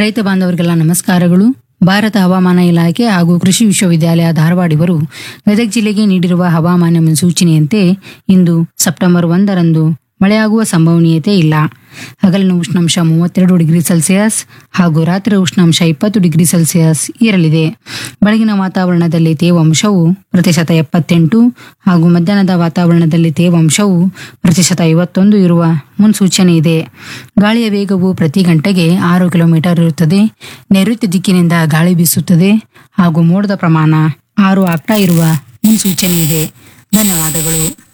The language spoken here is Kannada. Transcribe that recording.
ರೈತ ಬಾಂಧವರಿಗೆಲ್ಲ ನಮಸ್ಕಾರಗಳು ಭಾರತ ಹವಾಮಾನ ಇಲಾಖೆ ಹಾಗೂ ಕೃಷಿ ವಿಶ್ವವಿದ್ಯಾಲಯ ಧಾರವಾಡ ಇವರು ಗದಗ ಜಿಲ್ಲೆಗೆ ನೀಡಿರುವ ಹವಾಮಾನ ಮುನ್ಸೂಚನೆಯಂತೆ ಇಂದು ಸೆಪ್ಟೆಂಬರ್ ಒಂದರಂದು ಮಳೆಯಾಗುವ ಸಂಭವನೀಯತೆ ಇಲ್ಲ ಹಗಲಿನ ಉಷ್ಣಾಂಶ ಮೂವತ್ತೆರಡು ಡಿಗ್ರಿ ಸೆಲ್ಸಿಯಸ್ ಹಾಗೂ ರಾತ್ರಿ ಉಷ್ಣಾಂಶ ಇಪ್ಪತ್ತು ಡಿಗ್ರಿ ಸೆಲ್ಸಿಯಸ್ ಇರಲಿದೆ ಬೆಳಗಿನ ವಾತಾವರಣದಲ್ಲಿ ತೇವಾಂಶವು ಪ್ರತಿಶತ ಎಪ್ಪತ್ತೆಂಟು ಹಾಗೂ ಮಧ್ಯಾಹ್ನದ ವಾತಾವರಣದಲ್ಲಿ ತೇವಾಂಶವು ಪ್ರತಿಶತ ಐವತ್ತೊಂದು ಇರುವ ಮುನ್ಸೂಚನೆ ಇದೆ ಗಾಳಿಯ ವೇಗವು ಪ್ರತಿ ಗಂಟೆಗೆ ಆರು ಕಿಲೋಮೀಟರ್ ಇರುತ್ತದೆ ನೈಋತ್ಯ ದಿಕ್ಕಿನಿಂದ ಗಾಳಿ ಬೀಸುತ್ತದೆ ಹಾಗೂ ಮೋಡದ ಪ್ರಮಾಣ ಆರು ಆಗ್ತಾ ಇರುವ ಮುನ್ಸೂಚನೆ ಇದೆ ಧನ್ಯವಾದಗಳು